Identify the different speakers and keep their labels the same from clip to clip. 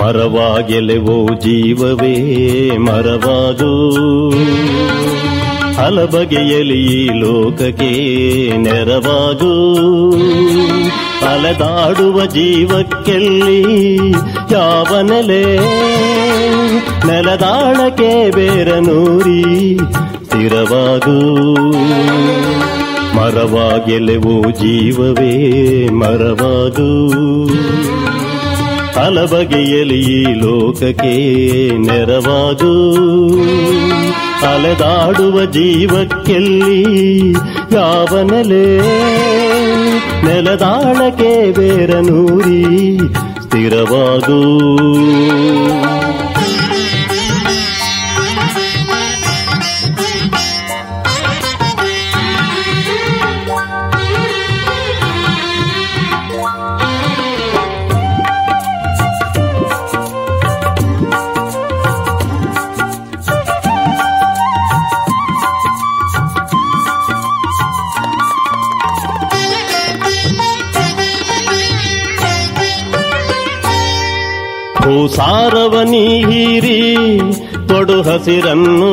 Speaker 1: ಮರವಾಗೆಲೆವೋ ಜೀವವೇ ಮರವಾಗು ಹಲಬಗೆಯಲಿ ಈ ಲೋಕಕ್ಕೆ ನೆರವಾಗು ಅಲೆದಾಡುವ ಜೀವಕ್ಕೆಲ್ಲಿ ಯಾವ ನೆಲೆ ನೆಲದಾಳಕ್ಕೆ ಬೇರನೂರಿ ಸ್ಥಿರವಾಗು ಮರವಾಗೆಲೆವು ಜೀವವೇ ಮರವಾಗು ಹಲಬಗೆಯಲಿ ಈ ಲೋಕಕ್ಕೆ ನೆರವಾಗು ಅಲೆದಾಡುವ ಜೀವಕ್ಕೆಲ್ಲಿ ಯಾವ ನೆಲೆ ನೆಲದಾಳಕ್ಕೆ ಬೇರನೂರಿ ಸ್ಥಿರವಾಗೂ ಭೂಸಾರವ ನೀರಿ ತೊಡು ಹಸಿರನ್ನು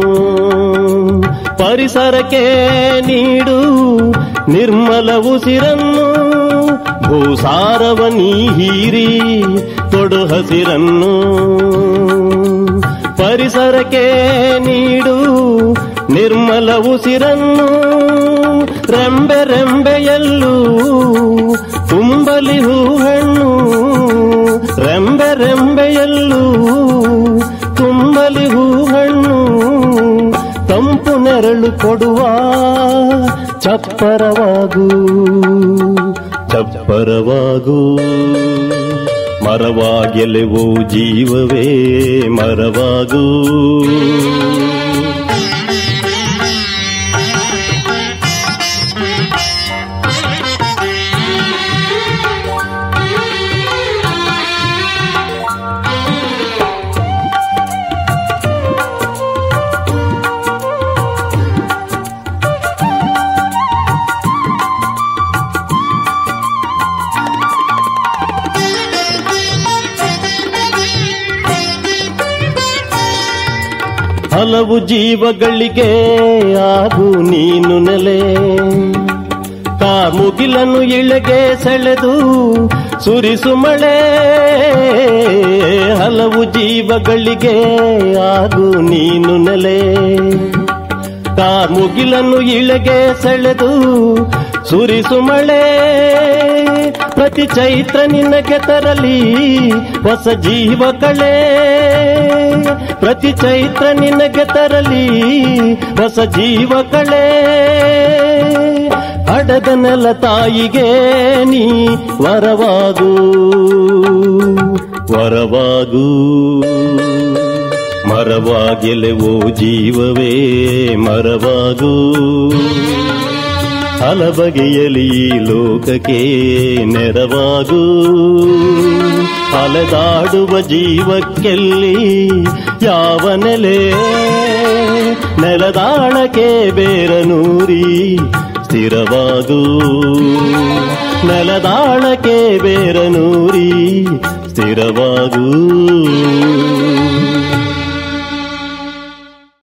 Speaker 1: ಪರಿಸರಕ್ಕೆ ನೀಡು ನಿರ್ಮಲ ಉಸಿರನ್ನು ಭೂಸಾರವ ನೀರಿ ತೊಡು ಹಸಿರನ್ನು ಪರಿಸರಕ್ಕೆ ನೀಡು ನಿರ್ಮಲ ಉಸಿರನ್ನು ರೆಂಬೆ ರೆಂಬೆಯಲ್ಲೂ ತುಂಬಲಿ ಹೂಹಣ್ಣು ರೆಂಬೆ ರೆಂಬೆಯಲ್ಲೂ ತುಂಬಲಿ ಹೂಹಣ್ಣು ತಂಪು ನೆರಳು ಕೊಡುವ ಚಪ್ಪರವಾಗು ಚಪ್ಪರವಾಗು ಮರವಾಗೆಲೆವು ಜೀವವೇ ಮರವಾಗು ಹಲವು ಜೀವಗಳಿಗೆ ಆಗು ನೀನು ನೆಲೆ ಮುಗಿಲನ್ನು ಇಳೆಗೆ ಸೆಳೆದು ಸುರಿಸು ಮಳೆ ಹಲವು ಜೀವಗಳಿಗೆ ಆಗು ನೀನು ನೆಲೆ ಮುಗಿಲನ್ನು ಇಳೆಗೆ ಸೆಳೆದು ಸುರಿಸು ಮಳೆ ಪ್ರತಿ ಚೈತ್ರ ನಿನಗೆ ತರಲಿ ಹೊಸ ಜೀವ ಕಳೆ ಪ್ರತಿ ಚೈತ್ರ ನಿನಗೆ ತರಲಿ ಹೊಸ ಜೀವ ಕಳೆ ಅಡದ ನೆಲ ತಾಯಿಗೆ ನೀ ವರವಾಗು ವರವಾಗು ಮರವಾಗೆಲೆವೋ ಜೀವವೇ ಮರವಾಗು ಹಲಬಗೆಯಲಿ ಈ ಲೋಕಕ್ಕೆ ನೆರವಾಗು ಅಲೆದಾಡುವ ಜೀವಕ್ಕೆಲ್ಲಿ ಯಾವ ನೆಲೆ ನೆಲದಾಳಕ್ಕೆ ಬೇರನೂರಿ ಸ್ಥಿರವಾಗು ನೆಲದಾಳಕ್ಕೆ ಬೇರನೂರಿ ಸ್ಥಿರವಾಗೂ